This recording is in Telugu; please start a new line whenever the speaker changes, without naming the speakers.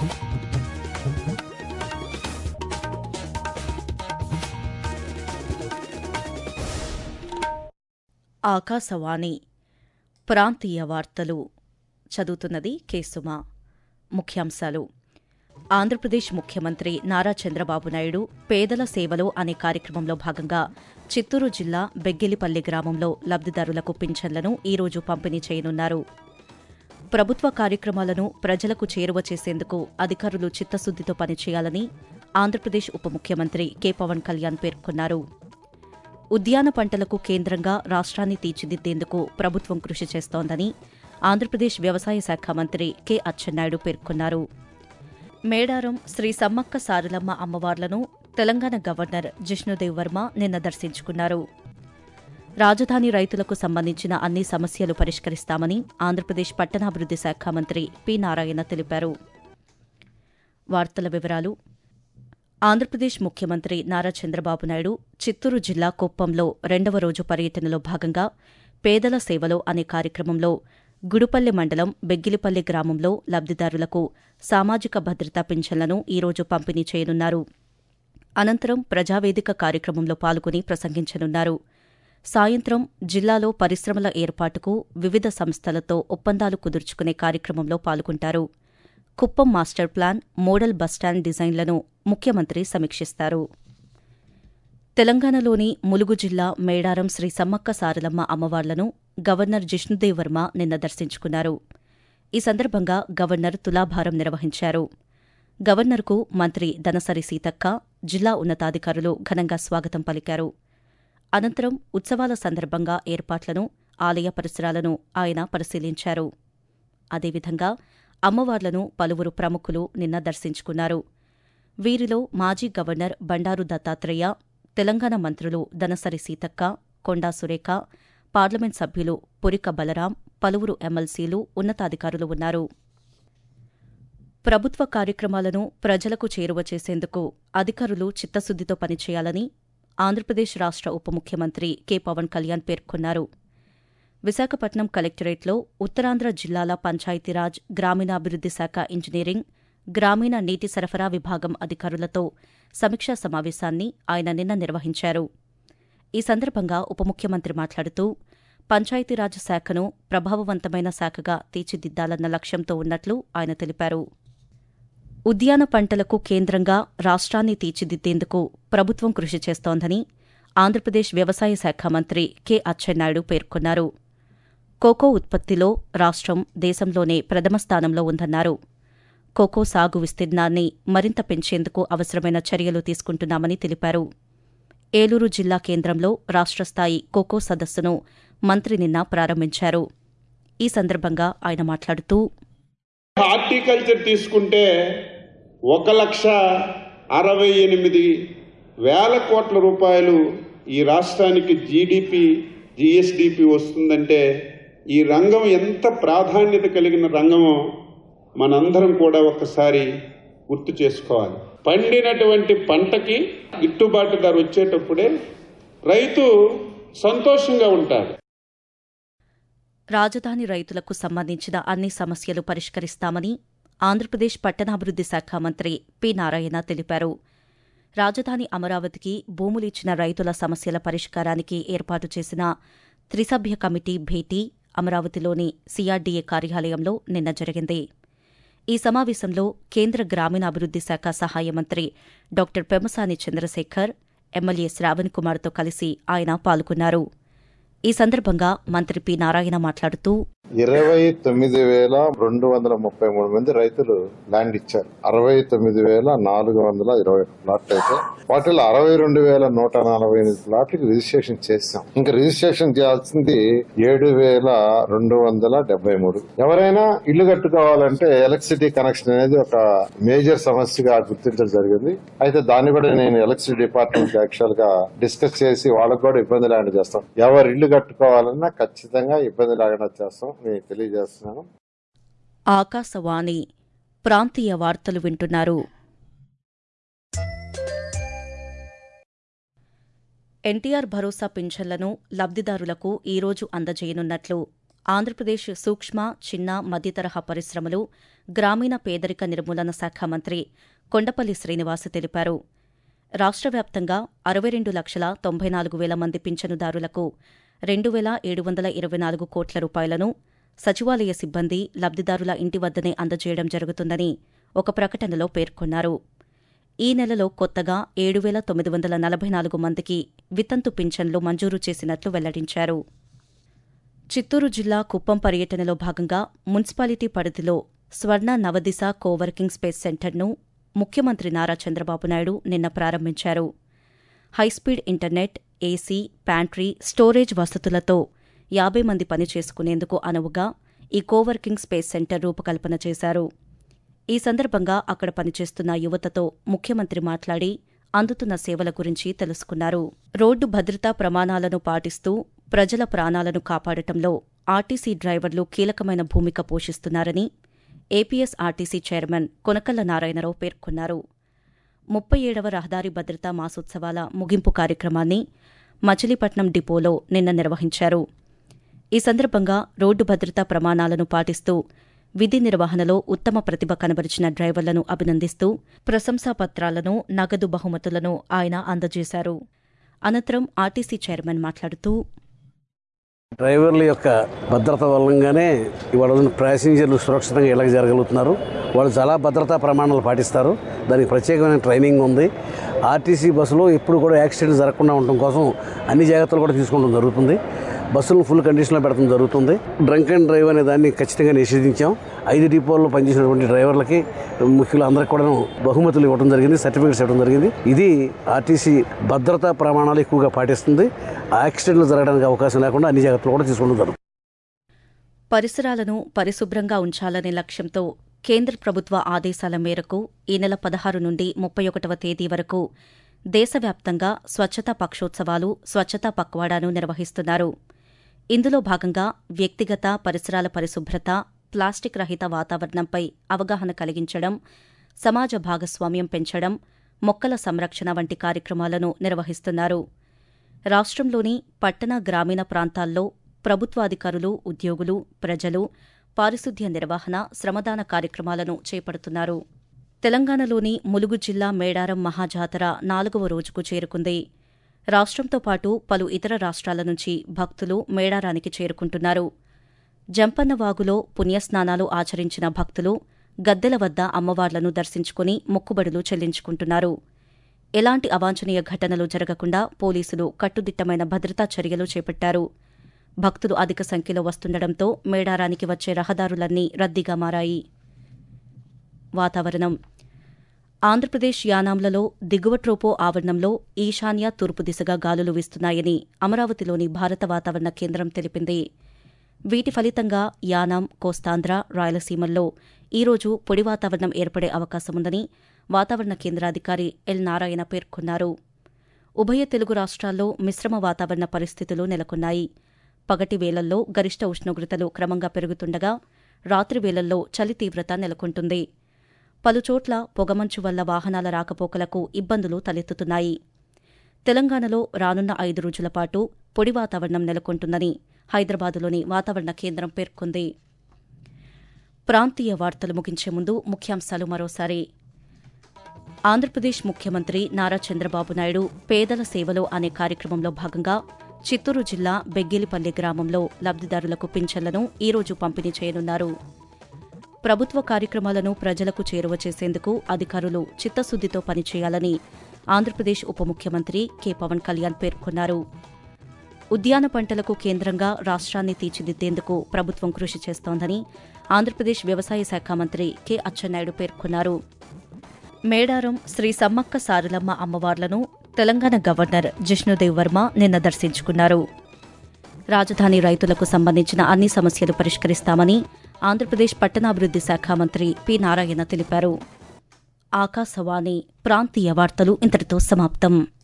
ఆకాశవాణి ప్రాంతీయ వార్తలు చదువుతున్నది కేసుమా ముఖ్యాంశాలు ఆంధ్రప్రదేశ్ ముఖ్యమంత్రి నారా చంద్రబాబు నాయుడు పేదల సేవలో అనే కార్యక్రమంలో భాగంగా చిత్తూరు జిల్లా బెగ్గిలిపల్లి గ్రామంలో లబ్దిదారులకు పింఛన్లను ఈరోజు పంపిణీ చేయనున్నారు ప్రభుత్వ కార్యక్రమాలను ప్రజలకు చేరువ చేసేందుకు అధికారులు చిత్తశుద్దితో పనిచేయాలని ఆంధ్రప్రదేశ్ ఉప ముఖ్యమంత్రి కె పవన్ కళ్యాణ్ పేర్కొన్నారు ఉద్యాన పంటలకు కేంద్రంగా రాష్ట్రాన్ని తీర్చిదిద్దేందుకు ప్రభుత్వం కృషి చేస్తోందని ఆంధ్రప్రదేశ్ వ్యవసాయ శాఖ మంత్రి కె అచ్చెన్నాయుడు పేర్కొన్నారు మేడారం శ్రీ సమ్మక్క సారలమ్మ అమ్మవార్లను తెలంగాణ గవర్నర్ జిష్ణుదేవ్ వర్మ నిన్న దర్శించుకున్నారు రాజధాని రైతులకు సంబంధించిన అన్ని సమస్యలు పరిష్కరిస్తామని ఆంధ్రప్రదేశ్ పట్టణాభివృద్ది శాఖ మంత్రి పి నారాయణ తెలిపారు వార్తల వివరాలు ఆంధ్రప్రదేశ్ ముఖ్యమంత్రి నారా చంద్రబాబు నాయుడు చిత్తూరు జిల్లా కుప్పంలో రెండవ రోజు పర్యటనలో భాగంగా పేదల సేవలో అనే కార్యక్రమంలో గుడుపల్లి మండలం బెగ్గిలిపల్లి గ్రామంలో లబ్దిదారులకు సామాజిక భద్రతా పింఛన్లను ఈరోజు పంపిణీ చేయనున్నారు అనంతరం ప్రజావేదిక కార్యక్రమంలో పాల్గొని ప్రసంగించనున్నారు సాయంత్రం జిల్లాలో పరిశ్రమల ఏర్పాటుకు వివిధ సంస్థలతో ఒప్పందాలు కుదుర్చుకునే కార్యక్రమంలో పాల్గొంటారు Kuppam master plan model bus stand డిజైన్లను ముఖ్యమంత్రి సమీక్షిస్తారు తెలంగాణలోని ములుగు జిల్లా మేడారం శ్రీ సమ్మక్క సారలమ్మ అమ్మవార్లను గవర్నర్ జిష్ణుదేవ్ వర్మ నిన్న దర్శించుకున్నారు ఈ సందర్భంగా గవర్నర్ తులాభారం నిర్వహించారు గవర్నర్కు మంత్రి దనసరి సీతక్క జిల్లా ఉన్నతాధికారులు ఘనంగా స్వాగతం పలికారు అనంతరం ఉత్సవాల సందర్భంగా ఏర్పాట్లను ఆలయ పరిసరాలను ఆయన పరిశీలించారు అదేవిధంగా అమ్మవార్లను పలువురు ప్రముఖులు నిన్న దర్శించుకున్నారు వీరిలో మాజీ గవర్నర్ బండారు దత్తాత్రేయ తెలంగాణ మంత్రులు దనసరి సీతక్క కొండా సురేఖ పార్లమెంట్ సభ్యులు పురిక బలరాం పలువురు ఎమ్మెల్సీలు ఉన్నతాధికారులు ఉన్నారు ప్రభుత్వ కార్యక్రమాలను ప్రజలకు చేరువ చేసేందుకు అధికారులు చిత్తశుద్దితో పనిచేయాలని ఆంధ్రప్రదేశ్ రాష్ట్ర ఉప ముఖ్యమంత్రి కె పవన్ కళ్యాణ్ పేర్కొన్నారు విశాఖపట్నం కలెక్టరేట్లో ఉత్తరాంధ్ర జిల్లాల పంచాయతీరాజ్ గ్రామీణాభివృద్ది శాఖ ఇంజనీరింగ్ గ్రామీణ నీటి సరఫరా విభాగం అధికారులతో సమీక్షా సమావేశాన్ని ఆయన నిన్న నిర్వహించారు ఈ సందర్భంగా ఉప ముఖ్యమంత్రి మాట్లాడుతూ పంచాయతీరాజ్ శాఖను ప్రభావవంతమైన శాఖగా తీర్చిదిద్దాలన్న లక్ష్యంతో ఉన్నట్లు ఆయన తెలిపారు ఉద్యాన పంటలకు కేంద్రంగా రాష్ట్రాన్ని తీర్చిదిద్దేందుకు ప్రభుత్వం కృషి చేస్తోందని ఆంధ్రప్రదేశ్ వ్యవసాయ శాఖ మంత్రి కె అచ్చెన్నాయుడు పేర్కొన్నారు కోకో ఉత్పత్తిలో రాష్ట్రం దేశంలోనే ప్రథమ స్థానంలో ఉందన్నారు కోకో సాగు విస్తీర్ణాన్ని మరింత పెంచేందుకు అవసరమైన చర్యలు తీసుకుంటున్నామని తెలిపారు ఏలూరు జిల్లా కేంద్రంలో రాష్ట్ర స్థాయి కోకో సదస్సును మంత్రి నిన్న ప్రారంభించారు ఈ సందర్భంగా ఆయన మాట్లాడుతూ
హార్టికల్చర్ తీసుకుంటే ఒక లక్ష అరవై ఎనిమిది వేల కోట్ల రూపాయలు ఈ రాష్ట్రానికి జీడిపి జిఎస్డిపి వస్తుందంటే ఈ రంగం ఎంత ప్రాధాన్యత కలిగిన రంగమో మనందరం కూడా ఒకసారి గుర్తు చేసుకోవాలి పండినటువంటి పంటకి గిట్టుబాటు ధర వచ్చేటప్పుడే రైతు సంతోషంగా ఉంటాడు
రాజధాని రైతులకు సంబంధించిన అన్ని సమస్యలు పరిష్కరిస్తామని ఆంధ్రప్రదేశ్ పట్టణాభివృద్ది శాఖ మంత్రి పి నారాయణ తెలిపారు రాజధాని అమరావతికి భూములిచ్చిన రైతుల సమస్యల పరిష్కారానికి ఏర్పాటు చేసిన త్రిసభ్య కమిటీ భేటీ అమరావతిలోని సిఆర్డీఏ కార్యాలయంలో నిన్న జరిగింది ఈ సమావేశంలో కేంద్ర గ్రామీణాభివృద్ది శాఖ సహాయ మంత్రి డాక్టర్ పెమసాని చంద్రశేఖర్ ఎమ్మెల్యే శ్రావణ్ కుమార్తో కలిసి ఆయన పాల్గొన్నారు ఈ సందర్భంగా మంత్రి పి నారాయణ మాట్లాడుతూ
ఇరవై తొమ్మిది వేల రెండు వందల ముప్పై మూడు మంది రైతులు ల్యాండ్ ఇచ్చారు అరవై తొమ్మిది వేల నాలుగు వందల ఇరవై ప్లాట్లు అయితే వాటిలో అరవై రెండు వేల నూట నలభై ఎనిమిది ప్లాట్లకి రిజిస్ట్రేషన్ చేసాం ఇంకా రిజిస్ట్రేషన్ చేయాల్సింది ఏడు వేల రెండు వందల డెబ్బై మూడు ఎవరైనా ఇల్లు కట్టుకోవాలంటే ఎలక్ట్రిసిటీ కనెక్షన్ అనేది ఒక మేజర్ సమస్యగా గుర్తించడం జరిగింది అయితే దాన్ని కూడా నేను ఎలక్ట్రిసిటీ డిపార్ట్మెంట్ యాక్చువల్ గా డిస్కస్ చేసి వాళ్ళకు కూడా ఇబ్బంది లేకుండా చేస్తాం ఎవరు ఇల్లు కట్టుకోవాలన్నా ఖచ్చితంగా ఇబ్బంది లేకుండా చేస్తాం నేను తెలియజేస్తున్నాను
ఆకాశవాణి ప్రాంతీయ వార్తలు వింటున్నారు ఎన్టీఆర్ భరోసా పింఛన్లను లబ్దిదారులకు ఈరోజు అందజేయనున్నట్లు ఆంధ్రప్రదేశ్ సూక్ష్మ చిన్న మధ్యతరహా పరిశ్రమలు గ్రామీణ పేదరిక నిర్మూలన శాఖ మంత్రి కొండపల్లి శ్రీనివాస్ తెలిపారు రాష్ట్ర వ్యాప్తంగా అరవై రెండు లక్షల తొంభై నాలుగు వేల మంది పింఛనుదారులకు రెండు వేల ఏడు వందల ఇరవై నాలుగు కోట్ల రూపాయలను సచివాలయ సిబ్బంది లబ్దిదారుల ఇంటి వద్దనే అందజేయడం జరుగుతుందని ఒక ప్రకటనలో పేర్కొన్నారు ఈ నెలలో కొత్తగా ఏడు వేల తొమ్మిది వందల నలభై నాలుగు మందికి వితంతు పింఛన్లు మంజూరు చేసినట్లు వెల్లడించారు చిత్తూరు జిల్లా కుప్పం పర్యటనలో భాగంగా మున్సిపాలిటీ పరిధిలో స్వర్ణ నవదిశ కోవర్కింగ్ స్పేస్ సెంటర్ను ముఖ్యమంత్రి నారా చంద్రబాబు నాయుడు నిన్న ప్రారంభించారు high speed internet AC pantry storage వసతులతో యాభై మంది పని చేసుకునేందుకు అనువుగా ఈ కోవర్కింగ్ స్పేస్ సెంటర్ రూపకల్పన చేశారు ఈ సందర్భంగా అక్కడ పనిచేస్తున్న యువతతో ముఖ్యమంత్రి మాట్లాడి అందుతున్న సేవల గురించి తెలుసుకున్నారు రోడ్డు భద్రతా ప్రమాణాలను పాటిస్తూ ప్రజల ప్రాణాలను కాపాడటంలో ఆర్టీసీ డ్రైవర్లు కీలకమైన భూమిక పోషిస్తున్నారని APS RTC chairman Konakalla Narayana Rao పేర్కొన్నారు ముప్పై ఏడవ రహదారి భద్రతా మాసోత్సవాల ముగింపు కార్యక్రమాన్ని మచిలీపట్నం డిపోలో నిన్న నిర్వహించారు ఈ సందర్భంగా రోడ్డు భద్రతా ప్రమాణాలను పాటిస్తూ విధి నిర్వహణలో ఉత్తమ ప్రతిభ కనబరిచిన డ్రైవర్లను అభినందిస్తూ ప్రశంసాపత్రాలను నగదు బహుమతులను ఆయన అందజేశారు అనంతరం ఆర్టీసీ చైర్మన్ మాట్లాడుతూ
డ్రైవర్ల యొక్క భద్రత వల్లంగానే ఇవాళ ఉన్న ప్యాసింజర్లు సురక్షితంగా ఇళ్ళకి జరగలుగుతున్నారు వాళ్ళు చాలా భద్రతా ప్రమాణాలు పాటిస్తారు దానికి ప్రత్యేకమైన ట్రైనింగ్ ఉంది ఆర్టీసీ బస్సులో ఎప్పుడు కూడా యాక్సిడెంట్ జరగకుండా ఉండటం కోసం అన్ని జాగ్రత్తలు కూడా తీసుకోవడం జరుగుతుంది బస్సులను ఫుల్ కండిషన్లో పెట్టడం జరుగుతుంది డ్రంక్ అండ్ డ్రైవ్ అనే దాన్ని ఖచ్చితంగా నిషేధించాం ఐదు డిపోల్లో పనిచేసినటువంటి డ్రైవర్లకి ముఖ్యులు అందరికి కూడా బహుమతులు ఇవ్వడం జరిగింది సర్టిఫికేట్స్ ఇవ్వడం జరిగింది ఇది ఆర్టీసీ భద్రతా ప్రమాణాలు ఎక్కువగా పాటిస్తుంది యాక్సిడెంట్లు జరగడానికి అవకాశం లేకుండా అన్ని జాగ్రత్తలు కూడా తీసుకోవడం జరుగుతుంది
పరిసరాలను పరిశుభ్రంగా ఉంచాలనే లక్ష్యంతో కేంద్ర ప్రభుత్వ ఆదేశాల మేరకు ఈ నెల పదహారు నుండి ముప్పై ఒకటవ తేదీ వరకు దేశవ్యాప్తంగా స్వచ్ఛతా పక్షోత్సవాలు స్వచ్ఛతా పక్వాడాను నిర్వహిస్తున్నారు ఇందులో భాగంగా వ్యక్తిగత పరిసరాల పరిశుభ్రత ప్లాస్టిక్ రహిత వాతావరణంపై అవగాహన కలిగించడం సమాజ భాగస్వామ్యం పెంచడం మొక్కల సంరక్షణ వంటి కార్యక్రమాలను నిర్వహిస్తున్నారు రాష్ట్రంలోని పట్టణ గ్రామీణ ప్రాంతాల్లో ప్రభుత్వాధికారులు ఉద్యోగులు ప్రజలు పారిశుద్ధ్య నిర్వహణ శ్రమదాన కార్యక్రమాలను చేపడుతున్నారు తెలంగాణలోని ములుగు జిల్లా మేడారం మహాజాతర నాలుగవ రోజుకు చేరుకుంది రాష్ట్రంతో పాటు పలు ఇతర రాష్ట్రాల నుంచి భక్తులు మేడారానికి చేరుకుంటున్నారు జంపన్నవాగులో పుణ్యస్నానాలు ఆచరించిన భక్తులు గద్దెల వద్ద అమ్మవార్లను దర్శించుకుని మొక్కుబడులు చెల్లించుకుంటున్నారు ఎలాంటి అవాంఛనీయ ఘటనలు జరగకుండా పోలీసులు కట్టుదిట్టమైన భద్రతా చర్యలు చేపట్టారు భక్తులు అధిక సంఖ్యలో వస్తుండటంతో మేడారానికి వచ్చే రహదారులన్నీ రద్దీగా మారాయి వాతావరణం ఆంధ్రప్రదేశ్ యానాంలలో దిగువ ట్రోపో ఆవరణంలో ఈశాన్య తూర్పు దిశగా గాలులు వీస్తున్నాయని అమరావతిలోని భారత వాతావరణ కేంద్రం తెలిపింది వీటి ఫలితంగా యానాం కోస్తాంధ్ర రాయలసీమల్లో ఈరోజు పొడి వాతావరణం ఏర్పడే అవకాశముందని వాతావరణ కేంద్రాధికారి ఎల్ నారాయణ పేర్కొన్నారు ఉభయ తెలుగు రాష్ట్రాల్లో మిశ్రమ వాతావరణ పరిస్థితులు నెలకొన్నాయి పగటి వేళల్లో గరిష్ట ఉష్ణోగ్రతలు క్రమంగా పెరుగుతుండగా రాత్రి వేళల్లో చలి తీవ్రత నెలకొంటుంది పలుచోట్ల పొగమంచు వల్ల వాహనాల రాకపోకలకు ఇబ్బందులు తలెత్తుతున్నాయి తెలంగాణలో రానున్న ఐదు రోజుల పాటు పొడి వాతావరణం నెలకొంటుందని హైదరాబాదులోని వాతావరణ కేంద్రం పేర్కొంది ప్రాంతీయ వార్తలు ముగించే ముందు ముఖ్యాంశాలు మరోసారి ఆంధ్రప్రదేశ్ ముఖ్యమంత్రి నారా చంద్రబాబు నాయుడు పేదల సేవలో అనే కార్యక్రమంలో భాగంగా చిత్తూరు జిల్లా బెగ్గిలిపల్లి గ్రామంలో లబ్దిదారులకు పింఛన్లను ఈరోజు పంపిణీ చేయనున్నారు ప్రభుత్వ కార్యక్రమాలను ప్రజలకు చేరువ చేసేందుకు అధికారులు చిత్తశుద్దితో పనిచేయాలని ఆంధ్రప్రదేశ్ ఉప ముఖ్యమంత్రి కె పవన్ కళ్యాణ్ పేర్కొన్నారు ఉద్యాన పంటలకు కేంద్రంగా రాష్ట్రాన్ని తీర్చిదిద్దేందుకు ప్రభుత్వం కృషి చేస్తోందని ఆంధ్రప్రదేశ్ వ్యవసాయ శాఖ మంత్రి కె అచ్చెన్నాయుడు పేర్కొన్నారు మేడారం శ్రీ సమ్మక్క సారలమ్మ అమ్మవార్లను తెలంగాణ గవర్నర్ జిష్ణుదేవ్ వర్మ నిన్న దర్శించుకున్నారు రాజధాని రైతులకు సంబంధించిన అన్ని సమస్యలు పరిష్కరిస్తామని ఆంధ్రప్రదేశ్ పట్టణాభివృద్ది శాఖ మంత్రి పి నారాయణ తెలిపారు ఆకాశవాణి ప్రాంతీయ వార్తలు ఇంతటితో సమాప్తం